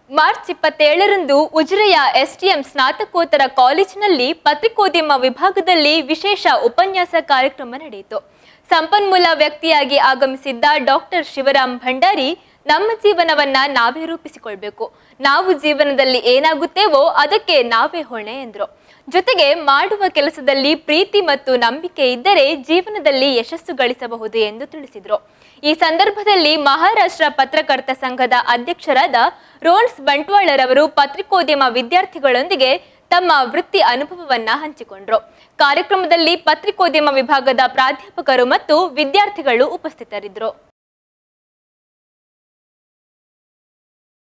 March ಇಪ್ಪತ್ತೇಳರಂದು ಉಜಿರೆಯ STM ಸ್ನಾತಕೋತ್ತರ ಕಾಲೇಜಿನಲ್ಲಿ ಪತ್ರಿಕೋದ್ಯಮ ವಿಭಾಗದಲ್ಲಿ ವಿಶೇಷ ಉಪನ್ಯಾಸ ಕಾರ್ಯಕ್ರಮ ನಡೆಯಿತು ಸಂಪನ್ಮೂಲ ವ್ಯಕ್ತಿಯಾಗಿ ಆಗಮಿಸಿದ್ದ ಡಾಕ್ಟರ್ ಶಿವರಾಮ್ ಭಂಡಾರಿ ನಮ್ಮ ಜೀವನವನ್ನ ನಾವೇ ರೂಪಿಸಿಕೊಳ್ಬೇಕು ನಾವು ಜೀವನದಲ್ಲಿ ಏನಾಗುತ್ತೇವೋ ಅದಕ್ಕೆ ನಾವೇ ಹೊಣೆ ಎಂದರು ಜೊತೆಗೆ ಮಾಡುವ ಕೆಲಸದಲ್ಲಿ ಪ್ರೀತಿ ಮತ್ತು ನಂಬಿಕೆ ಇದ್ದರೆ ಜೀವನದಲ್ಲಿ ಯಶಸ್ಸು ಗಳಿಸಬಹುದು ಎಂದು ತಿಳಿಸಿದರು ಈ ಸಂದರ್ಭದಲ್ಲಿ ಮಹಾರಾಷ್ಟ್ರ ಪತ್ರಕರ್ತ ಸಂಘದ ಅಧ್ಯಕ್ಷರಾದ ರೋನ್ಸ್ ಬಂಟ್ವಾಳರವರು ಪತ್ರಿಕೋದ್ಯಮ ವಿದ್ಯಾರ್ಥಿಗಳೊಂದಿಗೆ ತಮ್ಮ ವೃತ್ತಿ ಅನುಭವವನ್ನ ಹಂಚಿಕೊಂಡ್ರು ಕಾರ್ಯಕ್ರಮದಲ್ಲಿ ಪತ್ರಿಕೋದ್ಯಮ ವಿಭಾಗದ ಪ್ರಾಧ್ಯಾಪಕರು ಮತ್ತು ವಿದ್ಯಾರ್ಥಿಗಳು ಉಪಸ್ಥಿತರಿದ್ದರು